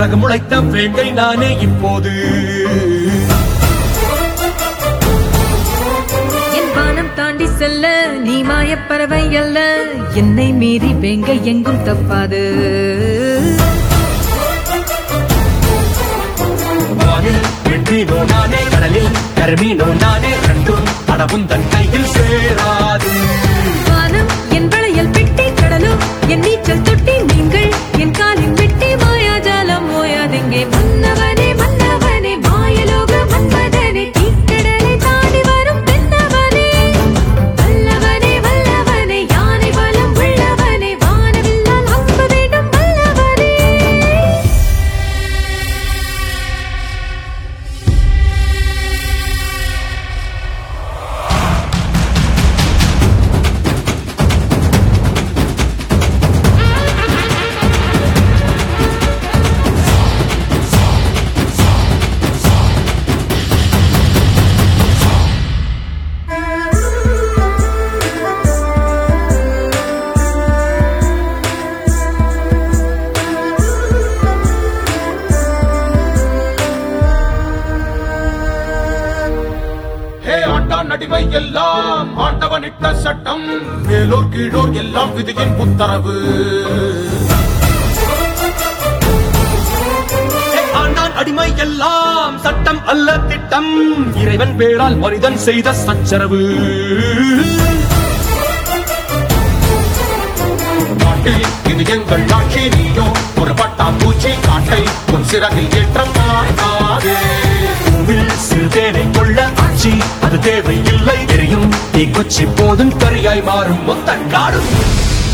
சிறகு முளைத்த வேங்கை நானே இப்போது என் வானம் தாண்டி செல்ல நீ மாயப் பறவை அல்ல என்னை மீறி வேங்க எங்கும் தப்பாது வானில் வெற்றினோ நானே கடலில் கருமீனோ நானே ரெண்டும் அடவும் தன் கையில் சேராது வானம் என் வளையல் பெட்டி கடலும் என் நீச்சல் தொட்டி நீங்கள் என் காலின் வெட்டி மாயாஜாலம் ஓயாதெங்கே மன்னவனே மன்னவனே மாயலோக மன்மதனே தீக்கடலை தாண்டி வரும் பெண்ணவனே வல்லவனே வல்லவனே யானை பலம் உள்ளவனே வானவில்லால் அம்பு வேண்டும் வல்லவனே ஹே ஆண்டான் நடிவை எல்லாம் ஆண்டவனிட்ட சட்டம் மேலோர் கீழோர் எல்லாம் விதியின் உத்தரவு ஹே, ஆண்டான் அடிமை எல்லாம் சட்டம் அல்ல திட்டம் இறைவன் பேரால் மனிதன் செய்த சச்சரவு நாட்டில் இது எங்கள் ஆட்சி நீயோ ஒரு பட்டாம்பூச்சி காட்டை உன் சிறகில் ஏற்றம் மாட்டாதே பூவில் சிறுதேனை கொள்ள ஆட்சி அது தேவையில்லை தெரியும் தீ கொச்சி போதும் கரியாய் மாறும் மொத்த நாடும்